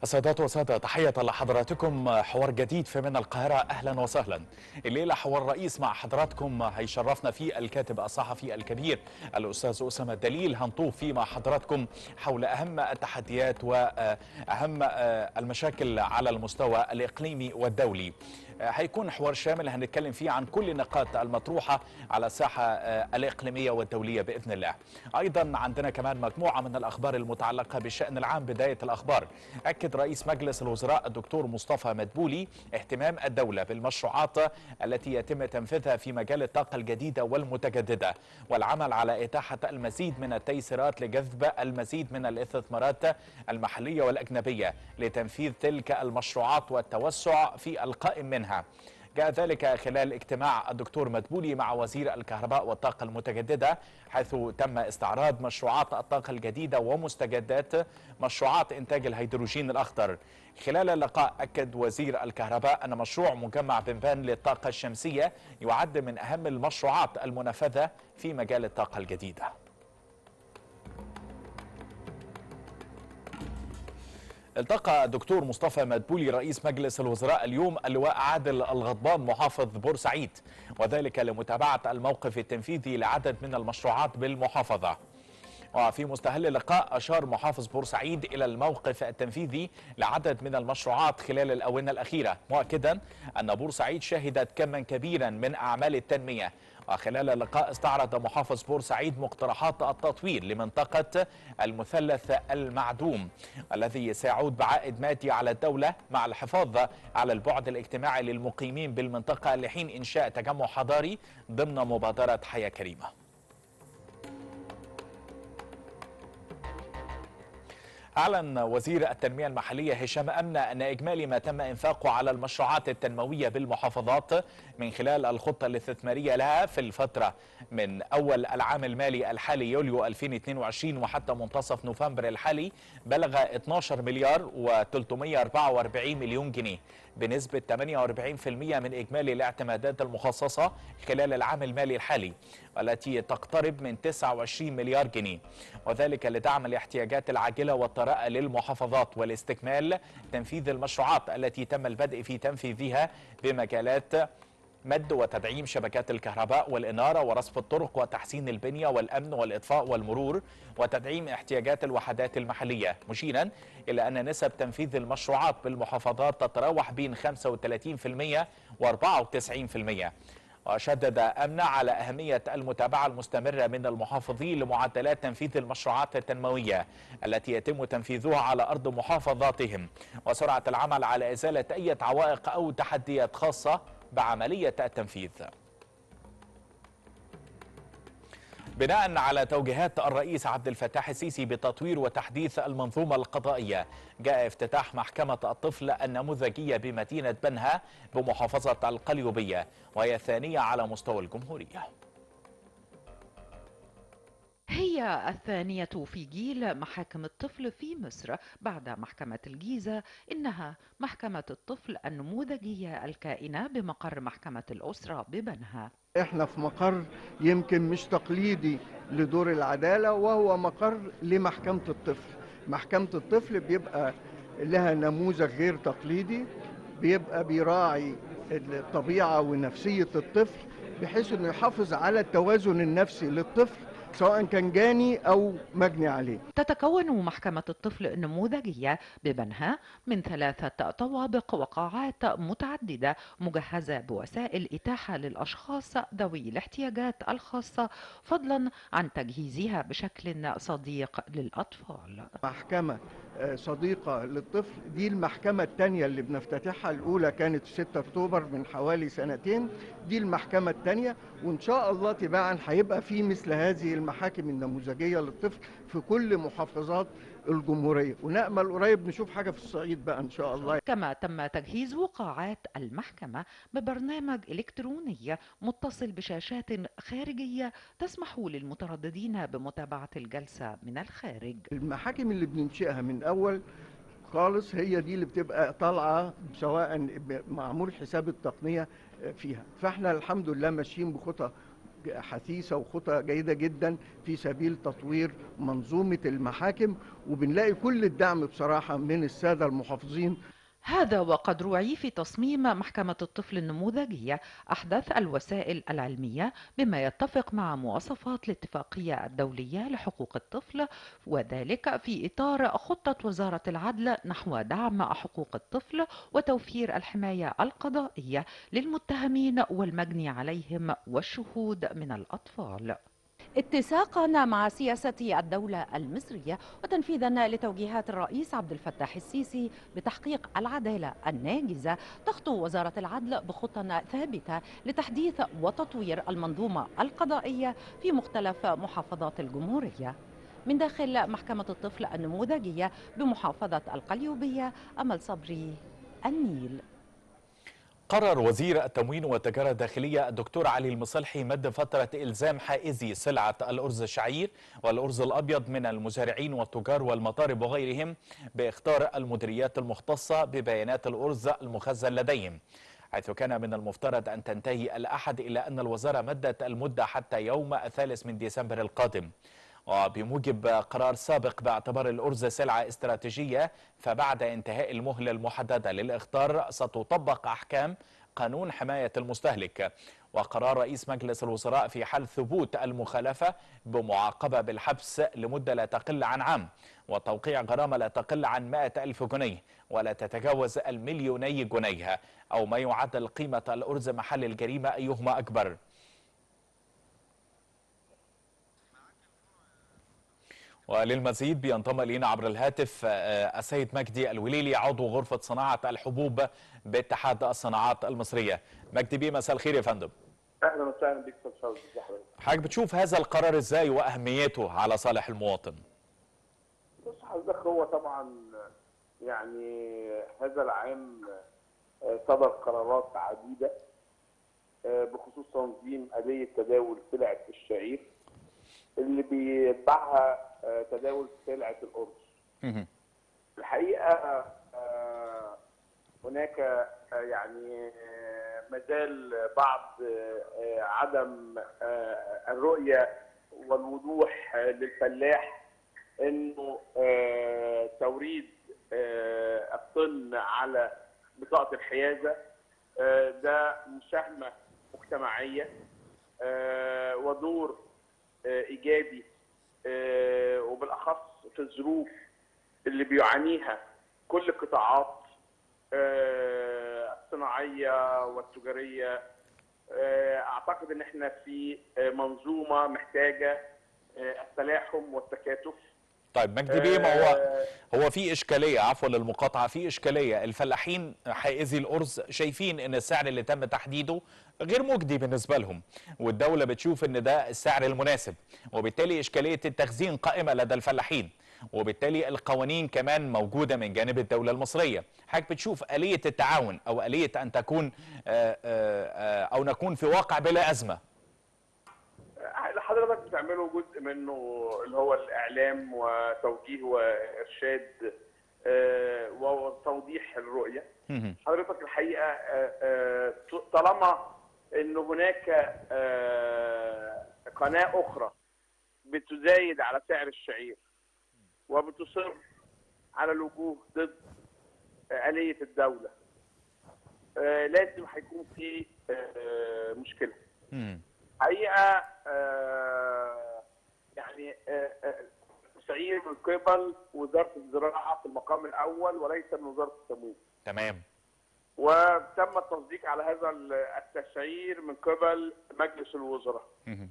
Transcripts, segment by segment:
السادات والسادة تحية لحضراتكم حوار جديد في من القاهرة أهلا وسهلا الليلة حوار رئيس مع حضراتكم هيشرفنا فيه الكاتب الصحفي الكبير الأستاذ أسامة دليل هنطوف فيه مع حضراتكم حول أهم التحديات وأهم المشاكل على المستوى الإقليمي والدولي هيكون حوار شامل هنتكلم فيه عن كل النقاط المطروحة على الساحة الإقليمية والدولية بإذن الله أيضا عندنا كمان مجموعة من الأخبار المتعلقة بالشأن العام بداية الأخبار أكد رئيس مجلس الوزراء الدكتور مصطفى مدبولي اهتمام الدولة بالمشروعات التي يتم تنفيذها في مجال الطاقة الجديدة والمتجددة والعمل على إتاحة المزيد من التيسيرات لجذب المزيد من الاستثمارات المحلية والأجنبية لتنفيذ تلك المشروعات والتوسع في القائم منها منها جاء ذلك خلال اجتماع الدكتور مدبولي مع وزير الكهرباء والطاقة المتجددة حيث تم استعراض مشروعات الطاقة الجديدة ومستجدات مشروعات إنتاج الهيدروجين الأخضر خلال اللقاء أكد وزير الكهرباء أن مشروع مجمع بنبان للطاقة الشمسية يعد من أهم المشروعات المنفذة في مجال الطاقة الجديدة التقى الدكتور مصطفى مدبولي رئيس مجلس الوزراء اليوم اللواء عادل الغضبان محافظ بورسعيد وذلك لمتابعة الموقف التنفيذي لعدد من المشروعات بالمحافظة وفي مستهل اللقاء أشار محافظ بورسعيد إلى الموقف التنفيذي لعدد من المشروعات خلال الأونة الأخيرة مؤكدا أن بورسعيد شهدت كما كبيرا من أعمال التنمية وخلال اللقاء استعرض محافظ بورسعيد مقترحات التطوير لمنطقة المثلث المعدوم الذي سيعود بعائد مادي على الدولة مع الحفاظ على البعد الاجتماعي للمقيمين بالمنطقة لحين إنشاء تجمع حضاري ضمن مبادرة حياة كريمة أعلن وزير التنمية المحلية هشام أمنة أن إجمالي ما تم إنفاقه على المشروعات التنموية بالمحافظات من خلال الخطة الاستثمارية لها في الفترة من أول العام المالي الحالي يوليو 2022 وحتى منتصف نوفمبر الحالي بلغ 12 مليار و344 مليون جنيه بنسبة 48% من إجمالي الاعتمادات المخصصة خلال العام المالي الحالي والتي تقترب من 29 مليار جنيه وذلك لدعم الاحتياجات العاجلة والطارئة للمحافظات والاستكمال تنفيذ المشروعات التي تم البدء في تنفيذها بمجالات مد وتدعيم شبكات الكهرباء والإنارة ورصف الطرق وتحسين البنية والأمن والإطفاء والمرور وتدعيم احتياجات الوحدات المحلية مشيرا إلى أن نسب تنفيذ المشروعات بالمحافظات تتراوح بين 35% و94% وشدد أمن على أهمية المتابعة المستمرة من المحافظين لمعدلات تنفيذ المشروعات التنموية التي يتم تنفيذها على أرض محافظاتهم وسرعة العمل على إزالة أي عوائق أو تحديات خاصة بعملية التنفيذ بناء على توجيهات الرئيس عبد الفتاح السيسي بتطوير وتحديث المنظومة القضائية جاء افتتاح محكمة الطفل النموذجية بمدينة بنها بمحافظة القليوبية وهي الثانية على مستوى الجمهورية هي الثانية في جيل محاكم الطفل في مصر بعد محكمة الجيزة إنها محكمة الطفل النموذجية الكائنة بمقر محكمة الأسرة ببنها احنا في مقر يمكن مش تقليدي لدور العدالة وهو مقر لمحكمة الطفل محكمة الطفل بيبقى لها نموذج غير تقليدي بيبقى بيراعي الطبيعة ونفسية الطفل بحيث انه يحافظ على التوازن النفسي للطفل سواء كان جاني أو مجني عليه تتكون محكمة الطفل النموذجية ببنها من ثلاثة طوابق وقاعات متعددة مجهزة بوسائل إتاحة للأشخاص ذوي الاحتياجات الخاصة فضلا عن تجهيزها بشكل صديق للأطفال محكمة صديقة للطفل دي المحكمة الثانية اللي بنفتتحها الأولى كانت في 6 أكتوبر من حوالي سنتين دي المحكمة الثانية وإن شاء الله تباعا هيبقى في مثل هذه المحاكم النموذجية للطفل في كل محافظات الجمهورية ونأمل قريب نشوف حاجة في الصعيد بقى إن شاء الله كما تم تجهيز قاعات المحكمة ببرنامج إلكتروني متصل بشاشات خارجية تسمح للمترددين بمتابعة الجلسة من الخارج المحاكم اللي بننشئها من أول خالص هي دي اللي بتبقى طالعة سواء معمول حساب التقنية فيها فاحنا الحمد لله ماشيين بخطى حثيثة وخطى جيدة جدا في سبيل تطوير منظومة المحاكم وبنلاقي كل الدعم بصراحة من السادة المحافظين هذا وقد روعي في تصميم محكمة الطفل النموذجية أحدث الوسائل العلمية بما يتفق مع مواصفات الاتفاقية الدولية لحقوق الطفل وذلك في إطار خطة وزارة العدل نحو دعم حقوق الطفل وتوفير الحماية القضائية للمتهمين والمجني عليهم والشهود من الأطفال. اتساقا مع سياسة الدولة المصرية وتنفيذا لتوجيهات الرئيس عبد الفتاح السيسي بتحقيق العدالة الناجزة تخطو وزارة العدل بخطى ثابتة لتحديث وتطوير المنظومة القضائية في مختلف محافظات الجمهورية من داخل محكمة الطفل النموذجية بمحافظة القليوبية أمل صبري النيل قرر وزير التموين والتجارة الداخلية الدكتور علي المصلحي مد فترة إلزام حائزي سلعة الأرز الشعير والأرز الأبيض من المزارعين والتجار والمطارب وغيرهم باختار المديريات المختصة ببيانات الأرز المخزن لديهم حيث كان من المفترض أن تنتهي الأحد إلا أن الوزارة مدت المدة حتى يوم الثالث من ديسمبر القادم وبموجب قرار سابق باعتبار الأرز سلعة استراتيجية فبعد انتهاء المهلة المحددة للإخطار ستطبق أحكام قانون حماية المستهلك وقرار رئيس مجلس الوزراء في حال ثبوت المخالفة بمعاقبة بالحبس لمدة لا تقل عن عام وتوقيع غرامة لا تقل عن 100 ألف جنيه ولا تتجاوز المليوني جنيه أو ما يعادل قيمة الأرز محل الجريمة أيهما أكبر وللمزيد بينضم الينا عبر الهاتف آه، السيد مجدي الوليلي عضو غرفه صناعه الحبوب باتحاد الصناعات المصريه. مجدي بيه مساء الخير يا فندم. اهلا وسهلا بك استاذ فوزي ازي حضرتك؟ حضرتك بتشوف هذا القرار ازاي واهميته على صالح المواطن؟ بص حضرتك هو طبعا يعني هذا العام آه، صدر قرارات عديده آه، بخصوص تنظيم آلية تداول سلعة الشعير اللي بيتبعها آه، تداول سلعة الأرز. مهم. الحقيقه آه، هناك آه، يعني آه، مازال بعض آه، عدم آه، الرؤيه والوضوح آه، للفلاح انه آه، توريد آه، الطن على بطاقه الحيازه آه، ده مساهمه مجتمعيه آه، ودور آه، ايجابي آه، وبالاخص في الظروف اللي بيعانيها كل القطاعات آه، الصناعيه والتجاريه آه، اعتقد ان احنا في آه، منظومه محتاجه آه، التلاحم والتكاتف طيب مجدي بيه ما هو آه، هو في اشكاليه عفوا للمقاطعه في اشكاليه الفلاحين حائزي الارز شايفين ان السعر اللي تم تحديده غير مجدي بالنسبه لهم والدوله بتشوف ان ده السعر المناسب وبالتالي اشكاليه التخزين قائمه لدى الفلاحين وبالتالي القوانين كمان موجوده من جانب الدوله المصريه حضرتك بتشوف اليه التعاون او اليه ان تكون آه، آه، آه، او نكون في واقع بلا ازمه اللي حضرتك بتعمله جزء منه اللي هو الاعلام وتوجيه وارشاد آه، وتوضيح الرؤيه مهم. حضرتك الحقيقه آه، آه، طالما ان هناك آه، قناه اخرى بتزايد على سعر الشعير وبتصر على الوجوه ضد آه، آلية الدولة آه، لازم هيكون في آه، مشكلة مم. حقيقة آه، يعني آه، آه، تسعير من قبل وزارة الزراعة في المقام الأول وليس من وزارة التموين تمام وتم التصديق على هذا التسعير من قبل مجلس الوزراء مهم.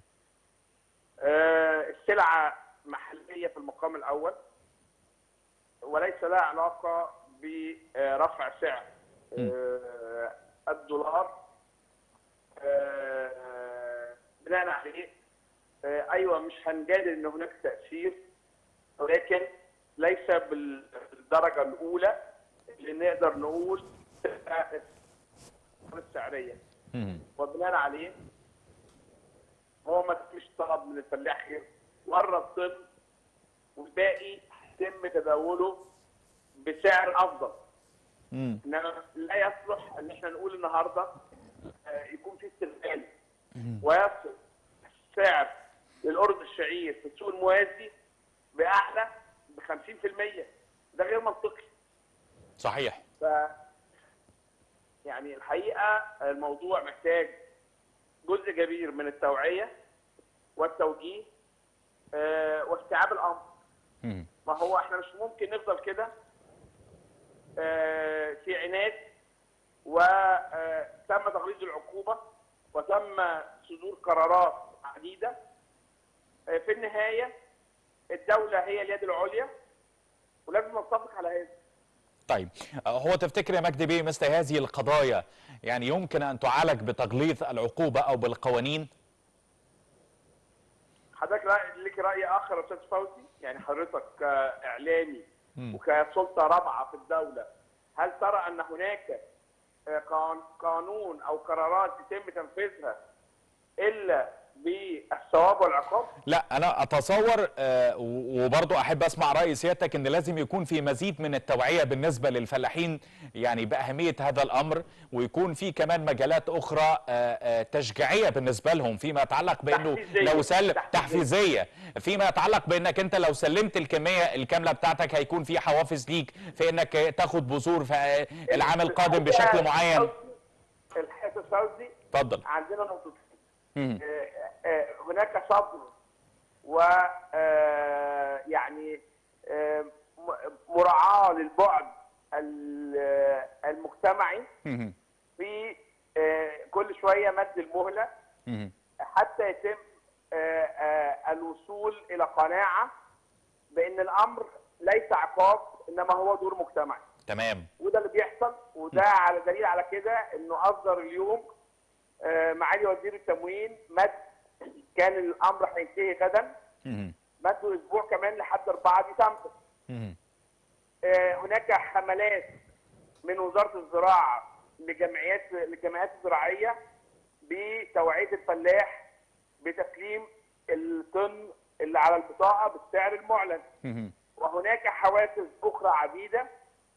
آه، السلعة محلية في المقام الأول وليس لها علاقة برفع سعر آه، الدولار آه، بناء عليه آه، أيوة مش هنجادل إن هناك تأثير ولكن ليس بال- بالدرجة الأولى اللي نقدر نقول تبقى السعرية مهم. وبناء عليه هو ما فيش طلب من الفلاح غير ورد طن والباقي هيتم تداوله بسعر افضل مم. انما لا يصلح ان احنا نقول النهارده آه، يكون في استغلال ويصل سعر للارز الشعير في السوق الموازي باعلى ب 50% ده غير منطقي صحيح ف يعني الحقيقه الموضوع محتاج جزء كبير من التوعيه والتوجيه آه، واستيعاب الامر مم. ما هو احنا مش ممكن نفضل كده آه، في عناد وتم تغليظ العقوبه وتم صدور قرارات عديده آه، في النهايه الدوله هي اليد العليا ولازم نتفق على هذا طيب هو تفتكر يا مجدي بيه مثل هذه القضايا يعني يمكن ان تعالج بتغليظ العقوبه او بالقوانين حضرتك رأي ليك راي اخر يا استاذ فوزي يعني حضرتك كاعلامي مم. وكسلطه رابعه في الدوله هل ترى ان هناك آه، قان- قانون او قرارات يتم تنفيذها الا بالثواب والعقاب؟ لا انا اتصور آه، و- وبرضو احب اسمع راي سيادتك ان لازم يكون في مزيد من التوعيه بالنسبه للفلاحين يعني باهميه هذا الامر ويكون في كمان مجالات اخرى آه، آه، تشجيعيه بالنسبه لهم فيما يتعلق بانه تحفيزية. لو سلم تحفيزية. تحفيزيه فيما يتعلق بانك انت لو سلمت الكميه الكامله بتاعتك هيكون في حوافز ليك في انك تاخد بذور في العام القادم بشكل معين الحته فوزي اتفضل عندنا نقطتين مم. آه، آه، هناك صبر و آه، يعني آه، م- مراعاه للبعد ال- آه، المجتمعي مم. في آه، كل شويه مد المهله مم. حتى يتم آه، آه، الوصول الى قناعه بان الامر ليس عقاب انما هو دور مجتمعي تمام وده اللي بيحصل وده على دليل على كده انه اصدر اليوم آه، معالي وزير التموين مد كان الامر هينتهي غدا مم. مدوا اسبوع كمان لحد 4 ديسمبر مم. آه، هناك حملات من وزاره الزراعه لجمعيات للجمعيات الزراعيه بتوعيه الفلاح بتسليم الطن اللي على البطاقه بالسعر المعلن مم. وهناك حوافز اخرى عديده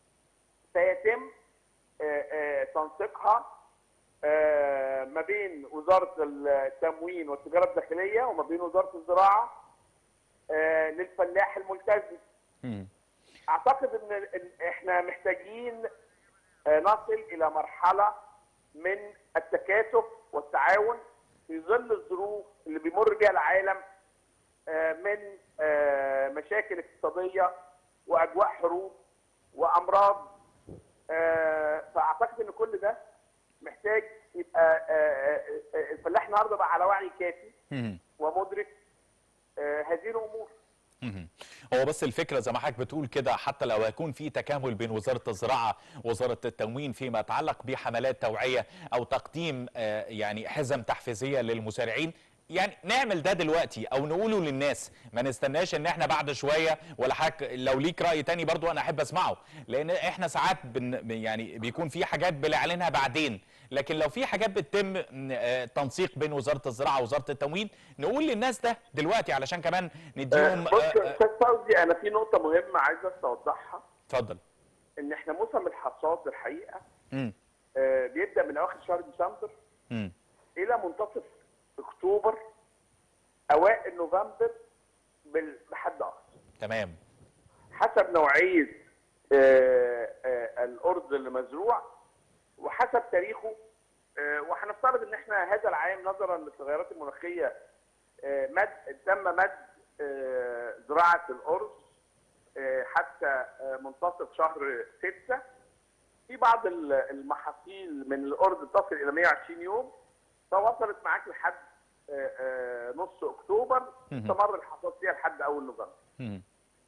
سيتم آه، آه، تنسيقها آه، ما بين وزاره التموين والتجاره الداخليه وما بين وزاره الزراعه آه، للفلاح الملتزم مم. اعتقد ان إن احنا محتاجين آه، نصل الى مرحله من التكاتف والتعاون في ظل الظروف اللي بيمر بها العالم آه، من آه، مشاكل اقتصاديه واجواء حروب وامراض آه، فاعتقد ان كل ده محتاج يبقى آه، آه، آه، الفلاح النهارده بقى على وعي كافي مم. ومدرك آه، هذه الامور مهم. هو بس الفكره زي ما حضرتك بتقول كده حتى لو هيكون في تكامل بين وزاره الزراعه ووزاره التموين فيما يتعلق بحملات توعيه او تقديم آه، يعني حزم تحفيزيه للمزارعين يعني نعمل ده دلوقتي او نقوله للناس ما نستناش ان احنا بعد شويه ولا حاجه لو ليك راي تاني برضو انا احب اسمعه لان احنا ساعات بن يعني بيكون في حاجات بنعلنها بعدين لكن لو في حاجات بتتم آه، تنسيق بين وزاره الزراعه ووزاره التموين نقول للناس ده دلوقتي علشان كمان نديهم بص آه، آه، استاذ فوزي انا في نقطه مهمه عايز بس اوضحها اتفضل ان احنا موسم الحصاد الحقيقه مم. آه، بيبدا من اواخر شهر ديسمبر مم. الى منتصف اكتوبر اوائل نوفمبر بال- بحد اقصى تمام حسب نوعيه آه، آه، الارز اللي مزروع وحسب تاريخه آه، وهنفترض ان احنا هذا العام نظرا للتغيرات المناخيه آه، مد تم مد آه، زراعه الارز آه، حتى آه، منتصف شهر 6 في بعض ال- المحاصيل من الارز تصل الى 120 يوم فوصلت معاك لحد آه، آه، نص اكتوبر مهم. استمر الحصاد فيها لحد اول نوفمبر مم.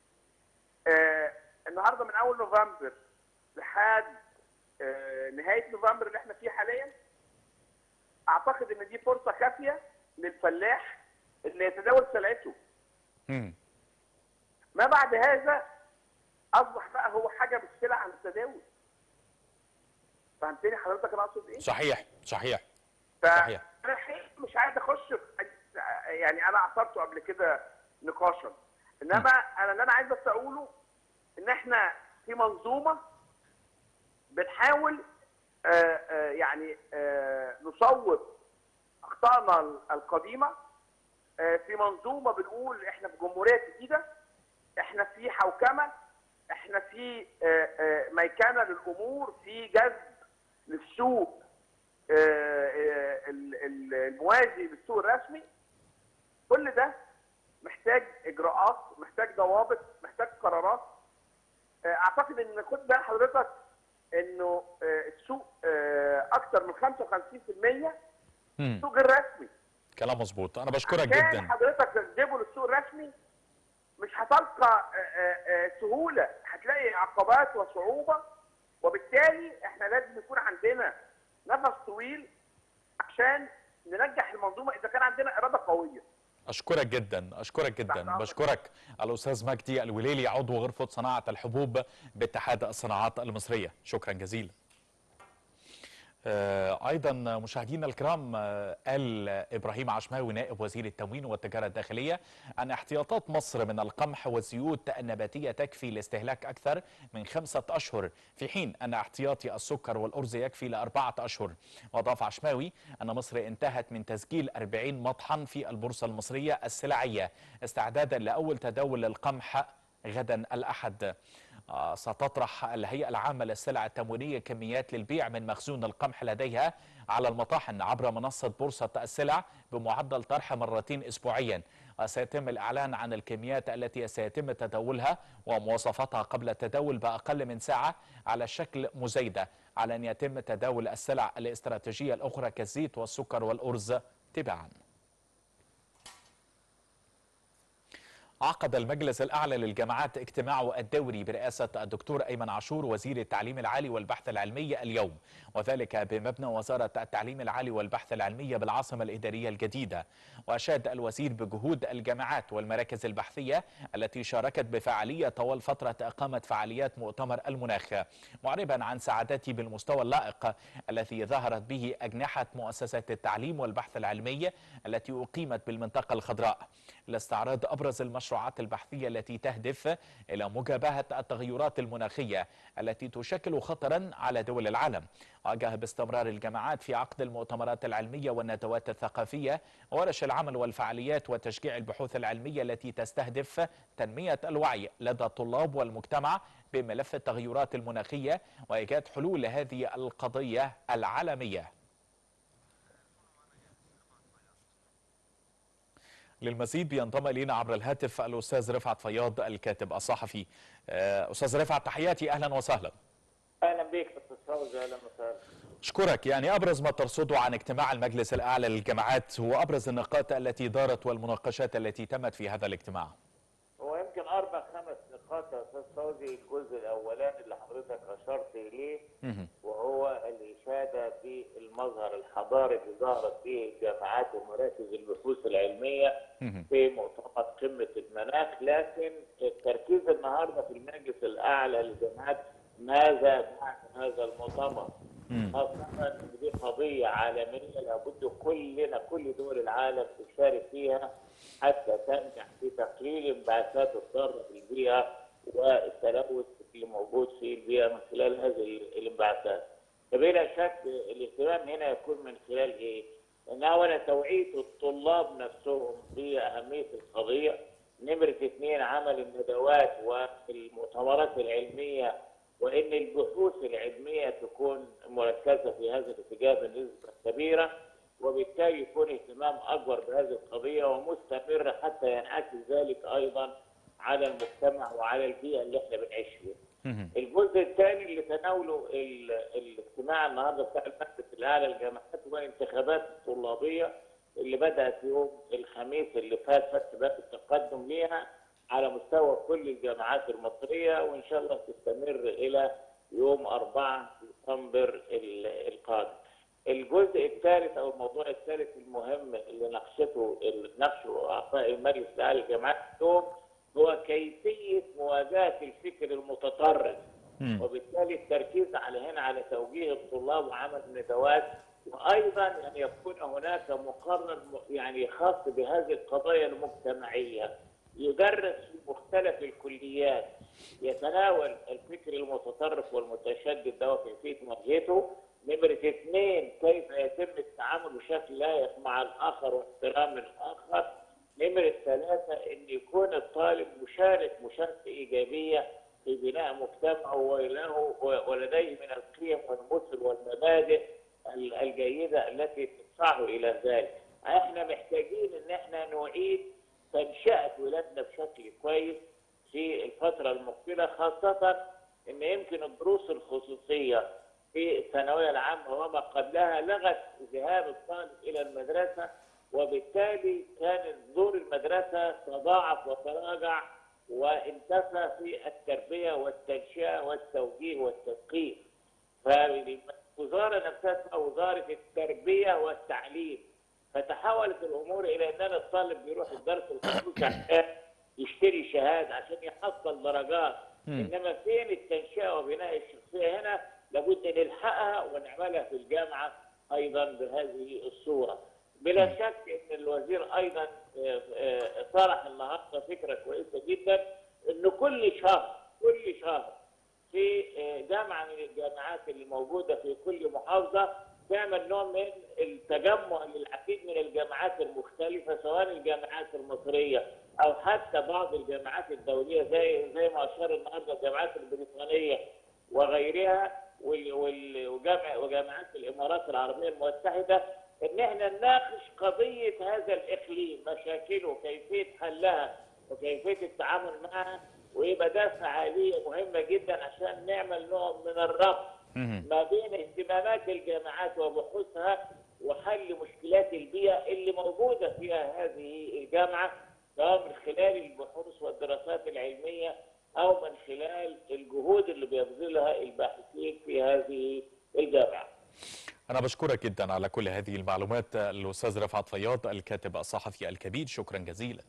آه، النهارده من اول نوفمبر لحد آه، نهايه نوفمبر اللي احنا فيه حاليا اعتقد ان دي فرصه كافيه للفلاح ان يتداول سلعته مم. ما بعد هذا اصبح بقى هو حاجه بالسلع عن التداول فهمتني حضرتك انا اقصد ايه؟ صحيح صحيح ف- صحيح. انا الحقيقه مش عايز اخش في يعني انا عصرته قبل كده نقاشا انما انا اللي انا عايز بس اقوله ان احنا في منظومه بنحاول آه، آه، يعني آه، نصوب اخطائنا القديمه آه، في منظومه بنقول احنا في جمهوريه جديده احنا في حوكمه احنا في آه، آه، ميكنه للامور في جذب للسوق آه، آه، ال- ال- الموازي للسوق الرسمي كل ده محتاج اجراءات محتاج ضوابط محتاج قرارات آه، اعتقد ان خد بال حضرتك انه آه، السوق آه، اكثر من 55% مم. سوق غير رسمي كلام مظبوط انا بشكرك عشان جدا حضرتك تجيبه للسوق الرسمي مش هتلقى آه، آه، آه، سهوله هتلاقي عقبات وصعوبه وبالتالي احنا لازم يكون عندنا نفس طويل عشان ننجح المنظومه اذا كان عندنا اراده قويه اشكرك جدا اشكرك جدا تحت أمرك. بشكرك الاستاذ مجدي الوليلي عضو غرفه صناعه الحبوب باتحاد الصناعات المصريه شكرا جزيلا آه، ايضا مشاهدينا الكرام آه، قال ابراهيم عشماوي نائب وزير التموين والتجاره الداخليه ان احتياطات مصر من القمح والزيوت النباتيه تكفي لاستهلاك اكثر من خمسه اشهر في حين ان احتياطي السكر والارز يكفي لاربعه اشهر واضاف عشماوي ان مصر انتهت من تسجيل 40 مطحن في البورصه المصريه السلعيه استعدادا لاول تداول للقمح غدا الاحد آه، ستطرح الهيئة العامة للسلع التموينية كميات للبيع من مخزون القمح لديها على المطاحن عبر منصة بورصة السلع بمعدل طرح مرتين أسبوعيا وسيتم الإعلان عن الكميات التي سيتم تداولها ومواصفاتها قبل التداول بأقل من ساعة على شكل مزايدة على أن يتم تداول السلع الاستراتيجية الأخرى كالزيت والسكر والأرز تباعاً عقد المجلس الأعلى للجامعات اجتماعه الدوري برئاسة الدكتور أيمن عاشور وزير التعليم العالي والبحث العلمي اليوم وذلك بمبنى وزارة التعليم العالي والبحث العلمي بالعاصمة الإدارية الجديدة وأشاد الوزير بجهود الجامعات والمراكز البحثية التي شاركت بفعالية طوال فترة إقامة فعاليات مؤتمر المناخ معربا عن سعادته بالمستوى اللائق الذي ظهرت به أجنحة مؤسسات التعليم والبحث العلمي التي أقيمت بالمنطقة الخضراء لاستعراض أبرز المشروعات البحثية التي تهدف إلى مجابهة التغيرات المناخية التي تشكل خطرا على دول العالم واجه باستمرار الجامعات في عقد المؤتمرات العلمية والندوات الثقافية ورش العمل والفعاليات وتشجيع البحوث العلمية التي تستهدف تنمية الوعي لدى الطلاب والمجتمع بملف التغيرات المناخية وإيجاد حلول لهذه القضية العالمية للمزيد بينضم الينا عبر الهاتف الاستاذ رفعت فياض الكاتب الصحفي آه، استاذ رفعت تحياتي اهلا وسهلا اهلا بك استاذ فوزي اهلا وسهلا اشكرك يعني ابرز ما ترصده عن اجتماع المجلس الاعلى للجامعات هو ابرز النقاط التي دارت والمناقشات التي تمت في هذا الاجتماع هو يمكن اربع خمس نقاط يا استاذ فوزي الجزء الاولاني اللي حضرتك اشرت اليه مهم. وهو الاشاده بالمظهر الحضاري اللي ظهرت فيه الجامعات ومراكز البحوث العلميه مهم. في مؤتمر قمه المناخ لكن التركيز النهارده في المجلس الاعلى للجامعات ماذا بعد هذا المؤتمر؟ مم. خاصة إن دي قضية عالمية لابد كلنا كل دول العالم تشارك فيها حتى تنجح في تقليل انبعاثات الضاره في البيئة والتلوث اللي موجود في البيئة من خلال هذه الانبعاثات. فبلا شك الاهتمام هنا يكون من خلال ايه؟ ان اولا توعية الطلاب نفسهم بأهمية القضية. نمرة اثنين عمل الندوات والمؤتمرات العلمية وان البحوث العلميه تكون مركزه في هذا الاتجاه بنسبه كبيره وبالتالي يكون اهتمام اكبر بهذه القضيه ومستمر حتى ينعكس ذلك ايضا على المجتمع وعلى البيئه اللي احنا بنعيش فيها. مهم. الجزء الثاني اللي تناوله ال- الاجتماع النهارده بتاع المجلس الاعلى للجامعات هو الانتخابات الطلابيه اللي بدات يوم الخميس اللي فات فات باب التقدم ليها على مستوى كل الجامعات المصريه وان شاء الله تستمر الى يوم 4 ديسمبر ال- القادم. الجزء الثالث او الموضوع الثالث المهم اللي ناقشته اللي ناقشه اعضاء المجلس الاعلى للجامعات اليوم هو كيفيه مواجهه الفكر المتطرف مم. وبالتالي التركيز على هنا على توجيه الطلاب وعمل ندوات وايضا ان يكون هناك مقرر م- يعني خاص بهذه القضايا المجتمعيه يدرس في مختلف الكليات يتناول الفكر المتطرف والمتشدد ده وكيفيه مواجهته نمرة اثنين كيف يتم التعامل بشكل لائق مع الآخر واحترام الآخر نمرة ثلاثة إن يكون الطالب مشارك مشاركة إيجابية في بناء مجتمعه وله ولديه من القيم والمثل والمبادئ ال- الجيدة التي تدفعه إلى ذلك. احنا محتاجين إن احنا نعيد تنشئة ولادنا بشكل كويس في الفترة المقبلة خاصة إن يمكن الدروس الخصوصية في الثانوية العامة وما قبلها لغت ذهاب الطالب إلى المدرسة وبالتالي كان دور المدرسة تضاعف وتراجع وانتفى في التربية والتنشئة والتوجيه والتثقيف فالوزارة نفسها اسمها وزارة التربية والتعليم فتحولت الأمور إلى أن الطالب بيروح الدرس الخصوصي عشان يشتري شهادة عشان يحصل درجات إنما فين التنشئة وبناء الشخصية هنا لابد نلحقها ونعملها في الجامعة أيضا بهذه الصورة بلا شك ان الوزير ايضا آه، آه، طرح النهارده فكره كويسه جدا ان كل شهر كل شهر في آه، جامعه من الجامعات اللي موجوده في كل محافظه تعمل نوع من التجمع للعديد من الجامعات المختلفه سواء الجامعات المصريه او حتى بعض الجامعات الدوليه زي زي ما اشار النهارده الجامعات البريطانيه وغيرها وال- وال- وجامع وجامعات الامارات العربيه المتحده ان احنا نناقش قضيه هذا الاقليم مشاكله كيفيه حلها وكيفيه التعامل معها ويبقى ده فعاليه مهمه جدا عشان نعمل نوع من الربط مهم. ما بين اهتمامات الجامعات وبحوثها وحل مشكلات البيئه اللي موجوده فيها هذه الجامعه سواء من خلال البحوث والدراسات العلميه او من خلال الجهود اللي بيبذلها الباحثين في هذه الجامعه. أنا بشكرك جدا على كل هذه المعلومات الأستاذ رفعت فياض الكاتب الصحفي الكبير شكرا جزيلا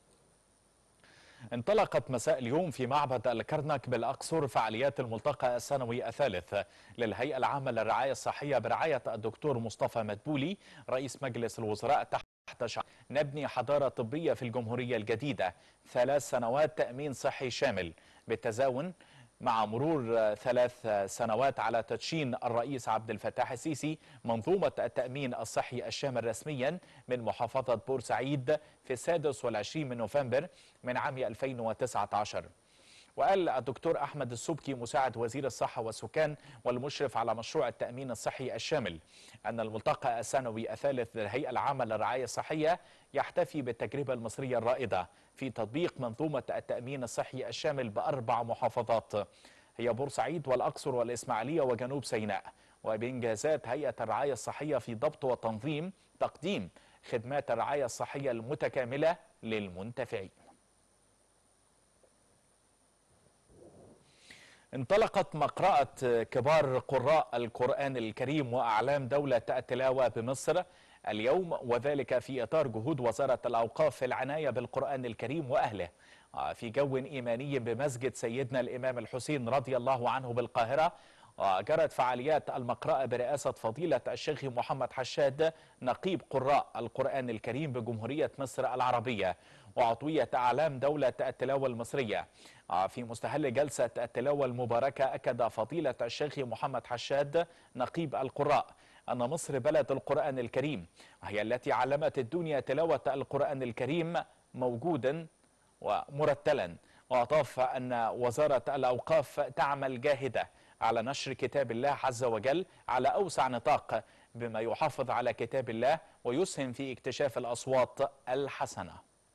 انطلقت مساء اليوم في معبد الكرنك بالأقصر فعاليات الملتقى السنوي الثالث للهيئة العامة للرعاية الصحية برعاية الدكتور مصطفى مدبولي رئيس مجلس الوزراء تحت شعار نبني حضارة طبية في الجمهورية الجديدة ثلاث سنوات تأمين صحي شامل بالتزاون مع مرور ثلاث سنوات على تدشين الرئيس عبد الفتاح السيسي منظومة التأمين الصحي الشامل رسميا من محافظة بورسعيد في السادس والعشرين من نوفمبر من عام 2019 وقال الدكتور أحمد السبكي مساعد وزير الصحة والسكان والمشرف على مشروع التأمين الصحي الشامل أن الملتقى السنوي الثالث للهيئة العامة للرعاية الصحية يحتفي بالتجربة المصرية الرائدة في تطبيق منظومة التأمين الصحي الشامل بأربع محافظات هي بورسعيد والأقصر والإسماعيلية وجنوب سيناء وبإنجازات هيئة الرعاية الصحية في ضبط وتنظيم تقديم خدمات الرعاية الصحية المتكاملة للمنتفعين انطلقت مقرأة كبار قراء القرآن الكريم وأعلام دولة التلاوة بمصر اليوم وذلك في إطار جهود وزارة الأوقاف في العناية بالقرآن الكريم وأهله آه، في جو إيماني بمسجد سيدنا الإمام الحسين رضي الله عنه بالقاهرة آه، جرت فعاليات المقرأة برئاسة فضيلة الشيخ محمد حشاد نقيب قراء القرآن الكريم بجمهورية مصر العربية وعضوية أعلام دولة التلاوة المصرية آه، في مستهل جلسة التلاوة المباركة أكد فضيلة الشيخ محمد حشاد نقيب القراء أن مصر بلد القرآن الكريم وهي التي علمت الدنيا تلاوة القرآن الكريم موجودا ومرتلا وأضاف أن وزارة الأوقاف تعمل جاهدة على نشر كتاب الله عز وجل على أوسع نطاق بما يحافظ على كتاب الله ويسهم في اكتشاف الأصوات الحسنة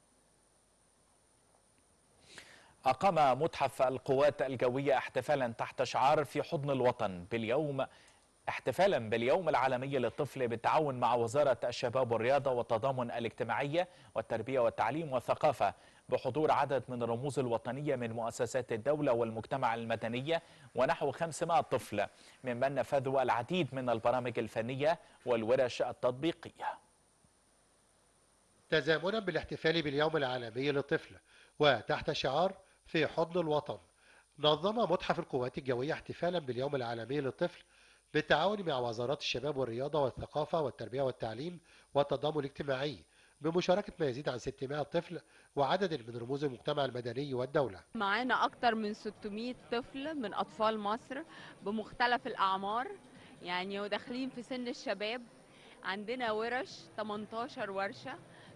أقام متحف القوات الجوية احتفالا تحت شعار في حضن الوطن باليوم احتفالا باليوم العالمي للطفل بالتعاون مع وزارة الشباب والرياضة والتضامن الاجتماعي والتربية والتعليم والثقافة بحضور عدد من الرموز الوطنية من مؤسسات الدولة والمجتمع المدني ونحو 500 طفل ممن نفذوا العديد من البرامج الفنية والورش التطبيقية تزامنا بالاحتفال باليوم العالمي للطفل وتحت شعار في حضن الوطن نظم متحف القوات الجوية احتفالا باليوم العالمي للطفل بالتعاون مع وزارات الشباب والرياضة والثقافة والتربية والتعليم والتضامن الاجتماعي بمشاركة ما يزيد عن 600 طفل وعدد من رموز المجتمع المدني والدولة معانا أكتر من 600 طفل من أطفال مصر بمختلف الأعمار يعني وداخلين في سن الشباب عندنا ورش 18 ورشة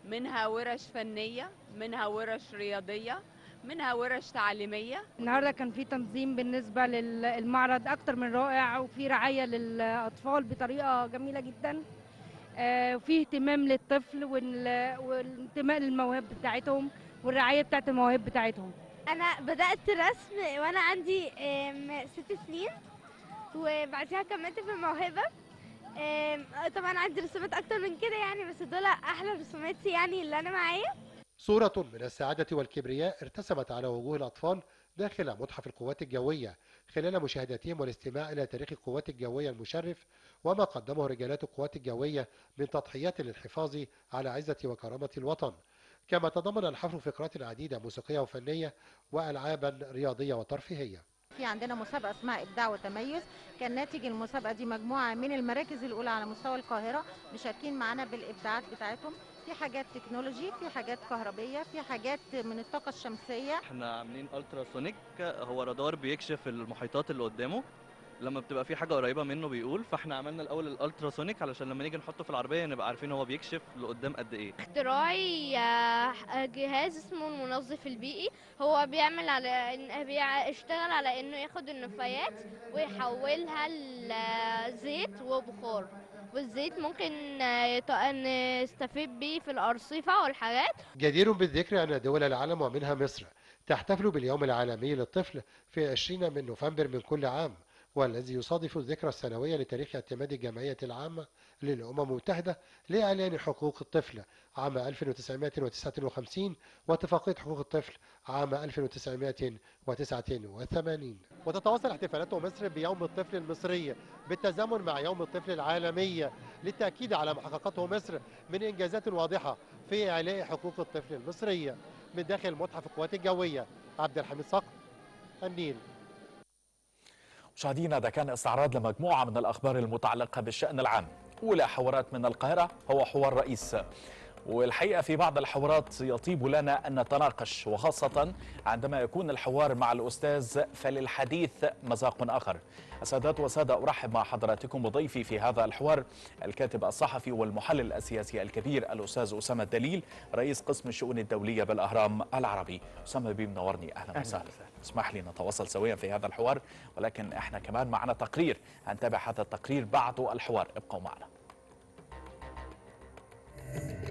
منها ورش فنيه منها ورش رياضيه منها ورش تعليميه النهارده كان في تنظيم بالنسبه للمعرض اكتر من رائع وفي رعايه للاطفال بطريقه جميله جدا آه، وفي اهتمام للطفل وال- والانتماء للمواهب بتاعتهم والرعايه بتاعت المواهب بتاعتهم انا بدات رسم وانا عندي آم، ست سنين وبعدها كملت في الموهبه آم، طبعا عندي رسومات اكتر من كده يعني بس دول احلى رسومات يعني اللي انا معايا صورة من السعادة والكبرياء ارتسمت على وجوه الأطفال داخل متحف القوات الجوية خلال مشاهدتهم والاستماع إلى تاريخ القوات الجوية المشرف وما قدمه رجالات القوات الجوية من تضحيات للحفاظ على عزة وكرامة الوطن كما تضمن الحفل فقرات عديدة موسيقية وفنية وألعابا رياضية وترفيهية في عندنا مسابقة اسمها إبداع وتميز كان ناتج المسابقة دي مجموعة من المراكز الأولى على مستوى القاهرة مشاركين معانا بالإبداعات بتاعتهم في حاجات تكنولوجي في حاجات كهربية في حاجات من الطاقة الشمسية احنا عاملين الترا سونيك هو رادار بيكشف المحيطات اللي قدامه لما بتبقى في حاجه قريبه منه بيقول فاحنا عملنا الاول الالترا سونيك علشان لما نيجي نحطه في العربيه نبقى عارفين هو بيكشف لقدام قد ايه اختراعي آه، جهاز اسمه المنظف البيئي هو بيعمل على إن بيشتغل على انه ياخد النفايات ويحولها لزيت وبخار والزيت ممكن آه، يط- نستفيد بيه في الأرصفة والحاجات جدير بالذكر أن دول العالم ومنها مصر تحتفل باليوم العالمي للطفل في 20 من نوفمبر من كل عام والذي يصادف الذكرى السنوية لتاريخ اعتماد الجمعية العامة للأمم المتحدة لإعلان حقوق الطفل عام 1959 واتفاقية حقوق الطفل عام 1989 وتتواصل احتفالات مصر بيوم الطفل المصري بالتزامن مع يوم الطفل العالمي للتأكيد على ما حققته مصر من إنجازات واضحة في إعلاء حقوق الطفل المصري من داخل متحف القوات الجوية عبد الحميد صقر النيل مشاهدينا ده كان استعراض لمجموعة من الأخبار المتعلقة بالشأن العام أولى حوارات من القاهرة هو حوار رئيس والحقيقة في بعض الحوارات يطيب لنا أن نتناقش وخاصة عندما يكون الحوار مع الأستاذ فللحديث مذاق آخر السادات والسادة أرحب مع حضراتكم بضيفي في هذا الحوار الكاتب الصحفي والمحلل السياسي الكبير الأستاذ أسامة الدليل رئيس قسم الشؤون الدولية بالأهرام العربي أسامة بيه منورني أهلا وسهلا اسمح لي نتواصل سويا في هذا الحوار ولكن احنا كمان معنا تقرير هنتابع هذا التقرير بعد الحوار ابقوا معنا